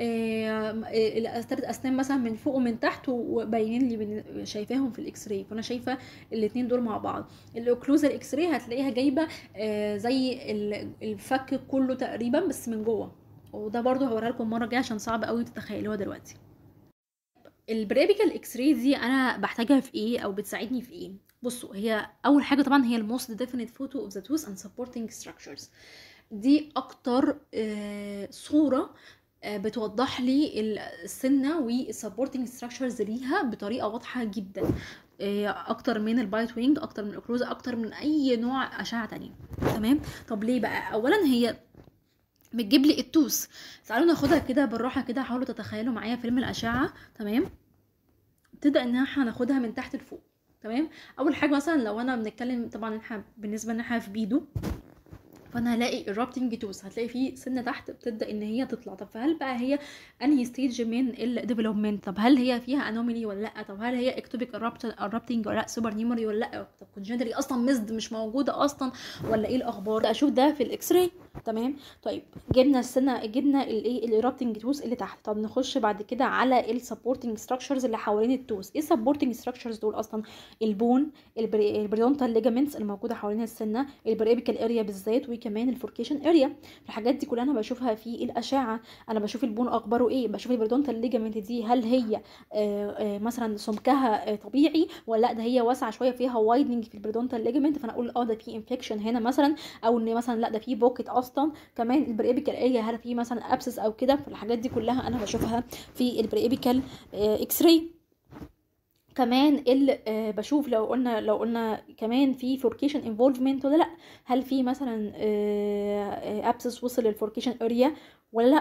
ثلاث اسنان مثلا من فوق ومن تحت وباينين لي بن- شايفاهم في الاكس راي فانا شايفه الاثنين دول مع بعض الاوكلوزال اكس راي هتلاقيها جايبه آه، زي ال- الفك كله تقريبا بس من جوه وده برضو هوريها لكم المره الجايه عشان صعب قوي تتخيلوها دلوقتي البريبيكال اكس راي دي انا بحتاجها في ايه او بتساعدني في ايه بصوا هي اول حاجه طبعا هي الموست ديفينيت فوتو اوف ذا توث اند سبورتنج ستراكشرز دي اكتر آه، صوره آه، بتوضح لي السنه والسبورتنج ستراكشرز ليها بطريقه واضحه جدا آه، اكتر من البايت وينج اكتر من الاوكلوزا اكتر من اي نوع اشعه تانية تمام طب ليه بقى اولا هي بتجيب لي التوس تعالوا ناخدها كده بالراحه كده حاولوا تتخيلوا معايا فيلم الاشعه تمام تبدا ان احنا هناخدها من تحت لفوق تمام اول حاجه مثلا لو انا بنتكلم طبعا احنا بالنسبه ان احنا في بيدو فانا هلاقي الرابتنج توس هتلاقي فيه سنه تحت بتبدا ان هي تطلع طب فهل بقى هي انهي ستيج من الديفلوبمنت طب هل هي فيها انوميلي ولا لا طب هل هي اكتوبيك الرابتنج ولا لا سوبر نيموري ولا لا طب كونجنتري اصلا مزد مش موجوده اصلا ولا ايه الاخبار اشوف ده في الاكس راي تمام طيب جبنا السنه جبنا الايه الرابتنج توس اللي تحت طب نخش بعد كده على السبورتنج ستراكشرز اللي حوالين التوس ايه السبورتنج ستراكشرز دول اصلا البون البري- البريدونتال ليجامنتس الموجوده حوالين السنه البريبيكال اريا بالذات وكمان الفوركيشن اريا الحاجات دي كلها انا بشوفها في الاشعه انا بشوف البون اخباره ايه بشوف البريدونتال ليجامنت دي هل هي آه، آه، مثلا سمكها آه، طبيعي ولا لا ده هي واسعه شويه فيها وايدنج في البريدونتال ليجامنت فانا اقول اه ده في انفكشن هنا مثلا او ان مثلا لا ده في بوكيت اصلا كمان البريبيكال اريا هل في مثلا ابسس او كده فالحاجات دي كلها انا بشوفها في البريبيكال اكس راي كمان ال آه، بشوف لو قلنا لو قلنا كمان في فوركيشن انفولفمنت ولا لا هل في مثلا ابسس وصل للفوركيشن اريا ولا لا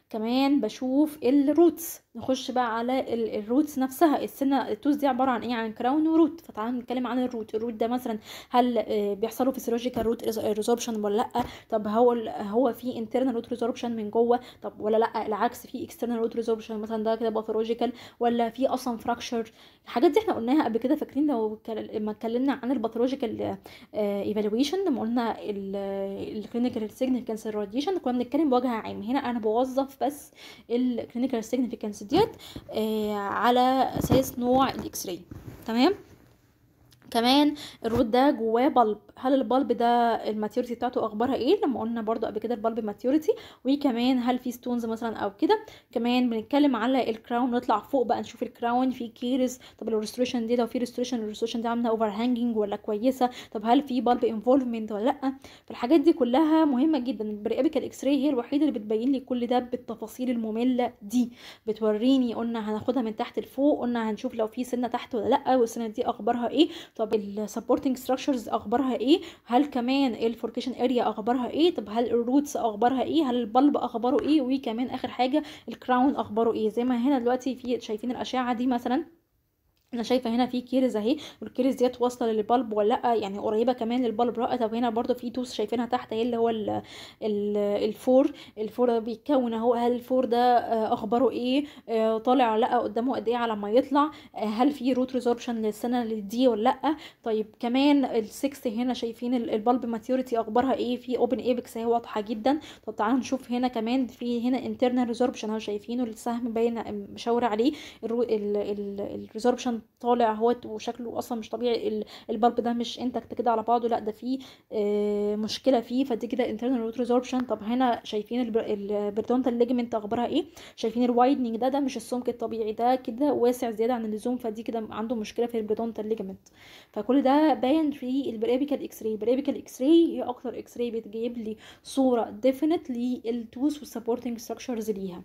كمان بشوف الروتس نخش بقى على ال- الروتس نفسها السنه التوز دي عباره عن ايه عن كراون وروت فتعالوا نتكلم عن الروت الروت ده مثلا هل آه، بيحصل له فيسيولوجيكال روت ريزوربشن ولا لا طب هو ال- هو في انترنال روت ريزوربشن من جوه طب ولا لا العكس في اكسترنال روت ريزوربشن مثلا ده كده باثولوجيكال ولا في اصلا فراكشر الحاجات دي احنا قلناها قبل كده فاكرين لو اتكل- لما اتكلمنا عن الباثولوجيكال ايفالويشن لما قلنا الكلينيكال سيجنيفيكانس راديشن كنا بنتكلم بوجه عام هنا انا بوظف بس الكلينيكال سيجنيفيكانس ديت آه، على اساس نوع الاكس راي تمام كمان الروت ده جواه بلب هل البلب ده الماتيوريتي بتاعته اخبارها ايه لما قلنا برضو قبل كده البلب ماتيوريتي وكمان هل في ستونز مثلا او كده كمان بنتكلم على الكراون نطلع فوق بقى نشوف الكراون في كيرز طب الريستوريشن دي لو في ريستوريشن الريستوريشن دي عامله اوفر هانجنج ولا كويسه طب هل في بلب انفولفمنت ولا لا فالحاجات دي كلها مهمه جدا البريابيكال اكس راي هي الوحيده اللي بتبين لي كل ده بالتفاصيل الممله دي بتوريني قلنا هناخدها من تحت لفوق قلنا هنشوف لو في سنه تحت ولا لا والسنه دي اخبارها ايه طب السبورتنج ستراكشرز اخبارها ايه هل كمان الفوركيشن اريا اخبارها ايه طب هل الروتس اخبارها ايه هل البلب اخباره ايه وكمان اخر حاجه الكراون اخباره ايه زي ما هنا دلوقتي في شايفين الاشعه دي مثلا انا شايفه هنا في كيرز اهي والكيرز ديت واصله للبلب ولا لا يعني قريبه كمان للبلب رأى طب هنا برضو في توس شايفينها تحت اهي اللي هو ال ال الفور الفور ده بيتكون اهو هل الفور ده آه، اخباره ايه آه، طالع ولا لا قدامه قد ايه على ما يطلع آه، هل في روت ريزوربشن للسنه دي ولا لا طيب كمان السكس هنا شايفين ال- البلب ماتيوريتي اخبارها ايه في اوبن ايبكس اهي واضحه جدا طب تعالوا نشوف هنا كمان في هنا انترنال ريزوربشن اهو شايفينه السهم باين مشاور عليه الريزوربشن طالع اهوت وشكله اصلا مش طبيعي ال- البلب ده مش انتكت كده على بعضه لا ده فيه آه، مشكله فيه فدي كده انترنال روت ريزوربشن طب هنا شايفين البرتونتال ليجمنت اخبارها ايه شايفين الوايدنينج ده ده مش السمك الطبيعي ده كده واسع زياده عن اللزوم فدي كده عنده مشكله في البرتونتال ليجمنت فكل ده باين في البريبيكال اكس راي البريبيكال اكس راي هي اكتر اكس راي بتجيب لي صوره ديفينيت للتوث والسبورتنج ستراكشرز ليها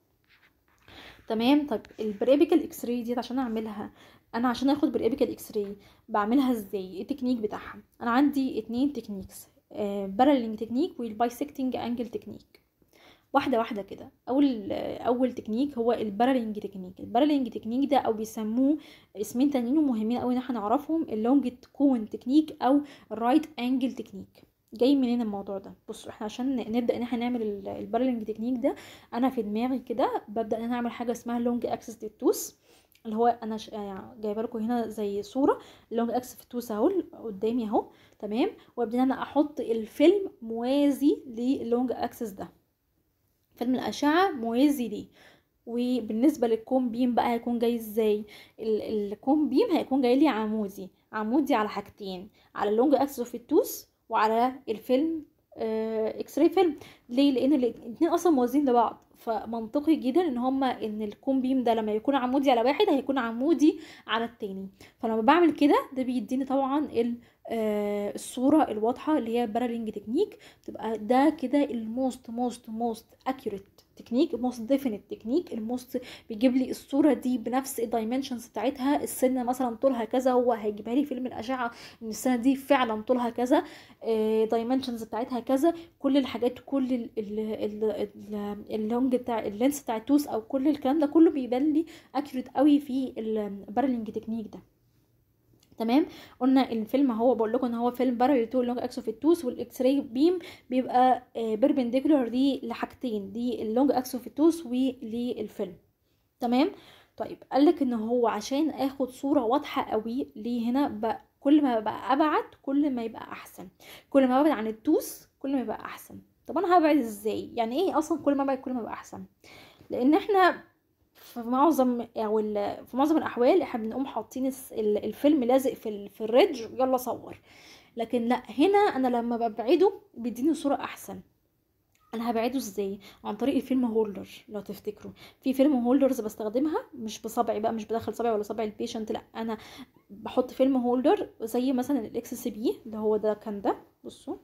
تمام طب البريبيكال اكس راي ديت عشان اعملها انا عشان اخد بريبيكال اكس راي بعملها ازاي ايه التكنيك بتاعها انا عندي اتنين تكنيكس بارالينج تكنيك والبايسكتنج انجل تكنيك واحده واحده كده اول آه، اول تكنيك هو البارالينج تكنيك البارالينج تكنيك ده او بيسموه اسمين تانيين ومهمين قوي ان احنا نعرفهم اللونج كون تكنيك او الرايت انجل تكنيك جاي منين الموضوع ده بصوا احنا عشان نبدا ان احنا نعمل ال- البارالينج تكنيك ده انا في دماغي كده ببدا ان انا اعمل حاجه اسمها لونج اكسس للتوث اللي هو انا ش... يعني جايبه لكم هنا زي صوره اللونج اكسس في التوث اهو قدامي اهو تمام وابدا ان انا احط الفيلم موازي للونج اكسس ده فيلم الاشعه موازي ليه وبالنسبه للكوم بيم بقى هيكون جاي ازاي ال- الكوم بيم هيكون جاي لي عمودي عمودي على حاجتين على اللونج اكسس اوف التوث وعلى الفيلم آه، اكس راي فيلم ليه لان الاثنين اصلا موازين لبعض فمنطقي جدا ان هما ان الكوم بيم ده لما يكون عمودي على واحد هيكون عمودي على التاني فلما بعمل كده ده بيديني طبعا ال آه، الصورة الواضحة اللي هي بارالينج تكنيك تبقى ده كده الموست موست موست accurate تكنيك موست ديفينيت تكنيك الموست بيجيب لي الصورة دي بنفس الدايمنشنز بتاعتها السنة مثلا طولها كذا هو هيجيبها لي فيلم الأشعة ان السنة دي فعلا طولها كذا دايمنشنز بتاعتها كذا كل الحاجات كل ال- ال- ال- ال- اللونج بتاع اللينس بتاع التوس او كل الكلام ده كله بيبان لي accurate قوي في البارالينج تكنيك ده تمام قلنا الفيلم هو بقول لكم ان هو فيلم باراليل تو لونج اكس اوف التوث والاكس راي بيم بيبقى بيربنديكولار دي لحاجتين دي اللونج اكس اوف التوث وللفيلم تمام طيب قال لك ان هو عشان اخد صوره واضحه قوي ليه هنا بقى كل ما بقى ابعد كل ما يبقى احسن كل ما ابعد عن التوث كل ما يبقى احسن طب انا هبعد ازاي يعني ايه اصلا كل ما ابعد كل ما يبقى احسن لان احنا في معظم او ال- في معظم الاحوال احنا بنقوم حاطين الس- ال- الفيلم لازق في ال- في الريدج يلا صور لكن لا هنا انا لما ببعده بيديني صورة احسن انا هبعده ازاي عن طريق الفيلم هولدر لو تفتكروا في فيلم هولدرز بستخدمها مش بصبعي بقى مش بدخل صبعي ولا صبع البيشنت لا انا بحط فيلم هولدر زي مثلا الاكس سي بي اللي هو ده كان ده بصوا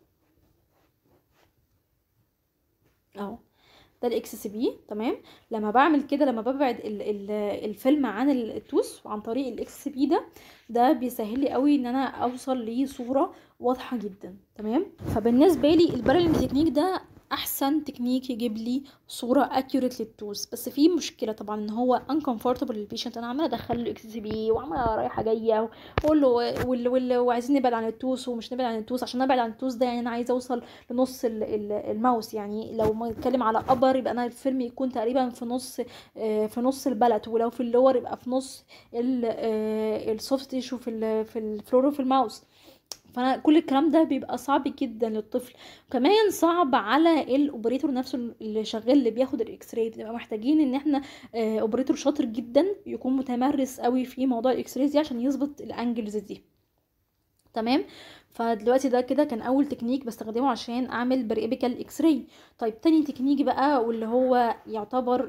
اهو ده الاكس سي بي تمام لما بعمل كده لما ببعد ال ال الفيلم عن التوس عن طريق الاكس سي بي ده ده بيسهل لي قوي ان انا اوصل لصوره واضحه جدا تمام فبالنسبه لي البارالينج تكنيك ده احسن تكنيك يجيب لي صوره اكيوريت للتوز بس في مشكله طبعا ان هو uncomfortable للبيشنت انا عماله ادخل له اكس سي بي وعماله رايحه جايه واقول له وال وال وعايزين نبعد عن التوس ومش نبعد عن التوس عشان نبعد عن التوس ده يعني انا عايزه اوصل لنص ال- ال- الماوس يعني لو ما نتكلم على ابر يبقى انا الفيلم يكون تقريبا في نص آه، في نص البلد ولو في اللور يبقى في نص السوفت تيشو في ال في الفلورو في الماوس فانا كل الكلام ده بيبقى صعب جدا للطفل كمان صعب على الاوبريتور نفسه اللي شغال اللي بياخد الاكس راي بنبقى محتاجين ان احنا آه، اوبريتور شاطر جدا يكون متمرس قوي في موضوع الاكس راي دي عشان يظبط الانجلز دي تمام فدلوقتي ده كده كان اول تكنيك بستخدمه عشان اعمل بريبيكال اكس راي طيب تاني تكنيك بقى واللي هو يعتبر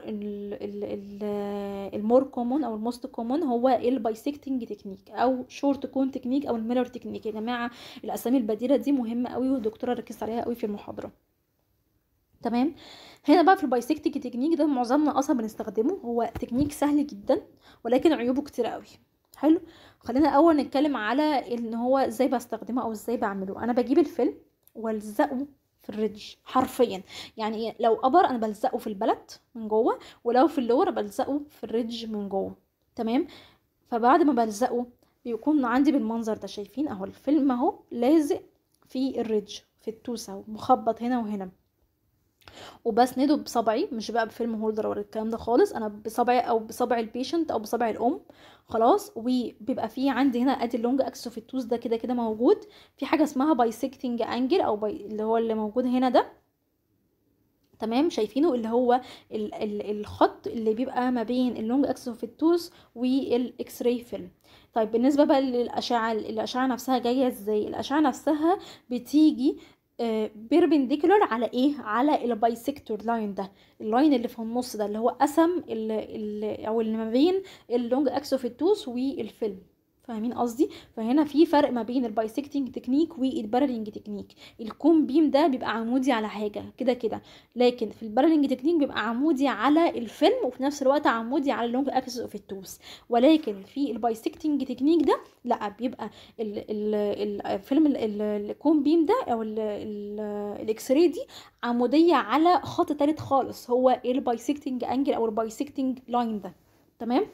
المور كومون او الموست كومون هو البايسكتنج تكنيك او شورت كون تكنيك او الميلر تكنيك يا جماعه الاسامي البديله دي مهمه قوي والدكتوره ركزت عليها قوي في المحاضره تمام هنا بقى في البايسكتنج تكنيك ده معظمنا اصلا بنستخدمه هو تكنيك سهل جدا ولكن عيوبه كتير قوي حلو خلينا الاول نتكلم على ان هو ازاي بستخدمه او ازاي بعمله انا بجيب الفيلم والزقه في الريدج حرفيا يعني إيه؟ لو ابر انا بلزقه في البلد من جوه ولو في اللور بلزقه في الريدج من جوه تمام فبعد ما بلزقه بيكون عندي بالمنظر ده شايفين اهو الفيلم اهو لازق في الريدج في التوسه ومخبط هنا وهنا وبسنده بصبعي مش بقى بفيلم هولدر ولا الكلام ده خالص انا بصبعي او بصبع البيشنت او بصبع الام خلاص وبيبقى في عندي هنا ادي اللونج اكسس في التوز ده كده كده موجود في حاجه اسمها بايسكتنج انجل او باي اللي هو اللي موجود هنا ده تمام شايفينه اللي هو ال ال الخط اللي بيبقى ما بين اللونج اكسس في التوز والاكس راي فيلم طيب بالنسبه بقى للاشعه الاشعه نفسها جايه ازاي الاشعه نفسها بتيجي بيربنديكولار على ايه على البايسكتور لاين ده اللاين اللي في النص ده اللي هو قسم ال ال او اللي ما بين اللونج اكس اوف التوس والفيلم فاهمين قصدي فهنا في فرق ما بين البايسكتنج تكنيك والبارالينج تكنيك الكوم بيم ده بيبقى عمودي على حاجه كده كده لكن في البارالينج تكنيك بيبقى عمودي على الفيلم وفي نفس الوقت عمودي على اللونج اكسس اوف التوس ولكن في البايسكتنج تكنيك ده لا بيبقى ال ال الفيلم الكوم بيم ده او الاكس راي دي عموديه على خط تالت خالص هو البايسكتنج انجل او البايسكتنج لاين ده تمام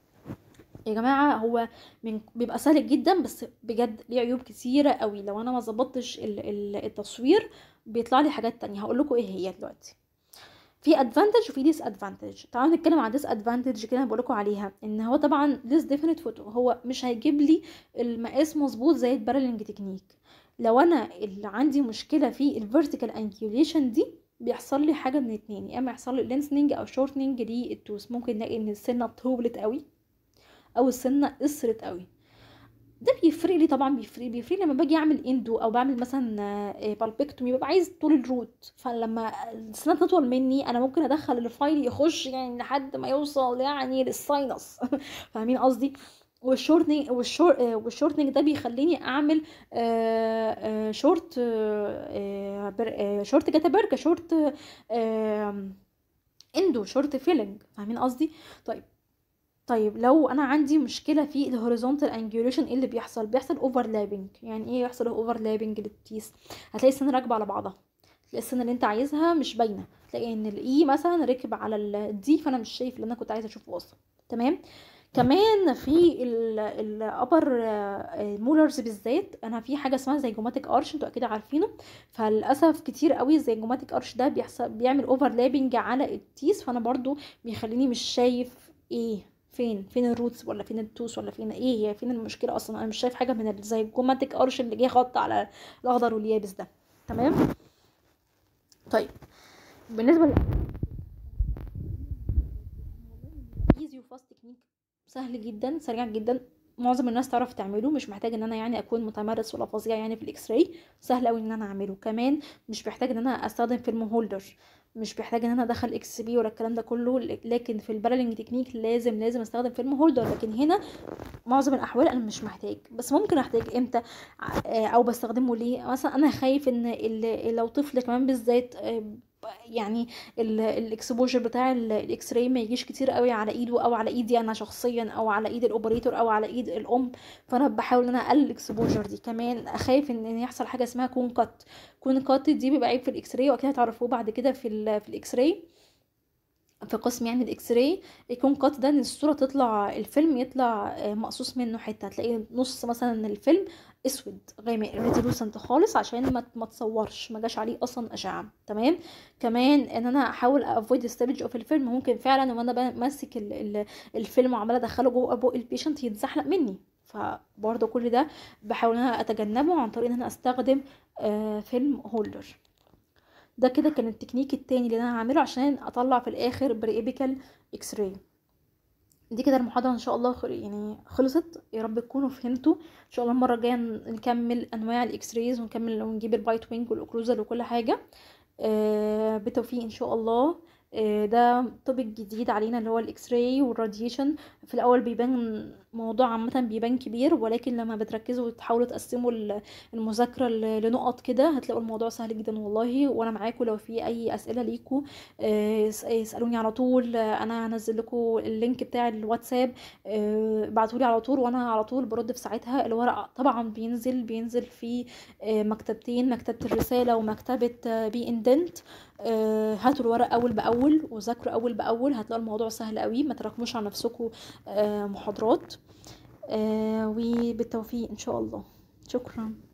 يا جماعه هو من بيبقى سهل جدا بس بجد ليه عيوب كتيره قوي لو انا ما ظبطتش ال- ال- التصوير بيطلع لي حاجات تانية هقول لكم ايه هي دلوقتي في ادفانتج وفي ديس ادفانتج تعالوا نتكلم عن ديس ادفانتج كده بقول لكم عليها ان هو طبعا ديس ديفينيت فوتو هو مش هيجيب لي المقاس مظبوط زي البارالينج تكنيك لو انا اللي عندي مشكله في الفيرتيكال انكيوليشن دي بيحصل لي حاجه من اتنين يا اما يحصل لي لينسنج او شورتنج للتوس ممكن نلاقي ان السنه طولت قوي او السنه قصرت قوي ده بيفرق لي طبعا بيفرق بيفرق لما باجي اعمل اندو او بعمل مثلا بالبكتومي ببقى عايز طول الروت فلما السنه تطول مني انا ممكن ادخل الفايل يخش يعني لحد ما يوصل يعني للساينس فاهمين قصدي والشورتنج والشور والشورتنج ده بيخليني اعمل آه، آه، شورت آه، بر- آه، شورت جاتابركه شورت آه، اندو شورت فيلنج فاهمين قصدي طيب طيب لو انا عندي مشكله في الهوريزونتال انجوليشن ايه اللي بيحصل بيحصل اوفرلابنج يعني ايه يحصل اوفرلابنج للتيس هتلاقي السنه راكبه على بعضها تلاقي السنه اللي انت عايزها مش باينه تلاقي ان الاي مثلا ركب على الدي فانا مش شايف اللي انا كنت عايزه اشوفه اصلا تمام كمان في الابر مولرز بالذات انا في حاجه اسمها زي جوماتيك ارش انتوا اكيد عارفينه فللاسف كتير قوي زي جوماتيك ارش ده بيحصل بيعمل اوفرلابنج على التيس فانا برضو بيخليني مش شايف ايه فين فين الروتس ولا فين التوس ولا فين ايه هي فين المشكله اصلا انا مش شايف حاجه من ال- زي الجوماتيك ارش اللي جه خط على الاخضر واليابس ده تمام طيب بالنسبه ل ايزي وفاست تكنيك سهل جدا سريع جدا معظم الناس تعرف تعمله مش محتاج ان انا يعني اكون متمرس ولا فظيع يعني في الاكس راي سهل قوي ان انا اعمله كمان مش محتاج ان انا استخدم فيلم هولدر مش محتاج ان انا ادخل اكس بي ولا الكلام ده كله لكن في البارالينج تكنيك لازم لازم استخدم فيلم هولدر لكن هنا معظم الاحوال انا مش محتاج بس ممكن احتاج امتى ع- آه، او بستخدمه ليه مثلا انا خايف ان ال- لو طفل كمان بالذات آه، يعني الاكسبوجر بتاع الاكس راي ما يجيش كتير قوي على ايده او على ايدي انا شخصيا او على ايد الاوبريتور او على ايد الام فانا بحاول ان انا اقلل الاكسبوجر دي كمان اخاف ان يحصل حاجه اسمها كون كات كون كات دي بيبقى عيب في الاكس راي واكيد هتعرفوه بعد كده في ال في الاكس راي في قسم يعني الاكس راي يكون كات ده ان الصوره تطلع الفيلم يطلع مقصوص منه حته هتلاقي نص مثلا الفيلم اسود غامق ريزولوسنت خالص عشان ما ما تصورش ما جاش عليه اصلا اشعه تمام كمان ان انا احاول افويد ستيبج اوف الفيلم ممكن فعلا وانا ماسك الفيلم وعماله ادخله جوه بق البيشنت يتزحلق مني فبرضه كل ده بحاول ان انا اتجنبه عن طريق ان انا استخدم آه فيلم هولدر ده كده كان التكنيك التاني اللي انا هعمله عشان اطلع في الاخر بريبيكال اكس راي دي كده المحاضرة ان شاء الله يعني خلصت يا رب تكونوا فهمتوا ان شاء الله المرة الجاية نكمل انواع الاكس رايز ونكمل ونجيب البايت وينج والاوكلوزال وكل حاجة آه بالتوفيق ان شاء الله آه ده توبيك جديد علينا اللي هو الاكس راي والراديشن في الاول بيبان موضوع عامة بيبان كبير ولكن لما بتركزوا وتحاولوا تقسموا المذاكرة لنقط كده هتلاقوا الموضوع سهل جدا والله وانا معاكم لو في اي اسئلة ليكم اسألوني على طول انا هنزل لكم اللينك بتاع الواتساب ابعتولي على طول وانا على طول برد في ساعتها الورق طبعا بينزل بينزل في مكتبتين مكتبة الرسالة ومكتبة بي اندنت هاتوا الورق اول باول وذاكروا اول باول هتلاقوا الموضوع سهل قوي ما تراكموش على نفسكم محاضرات آه وبالتوفيق ان شاء الله شكرا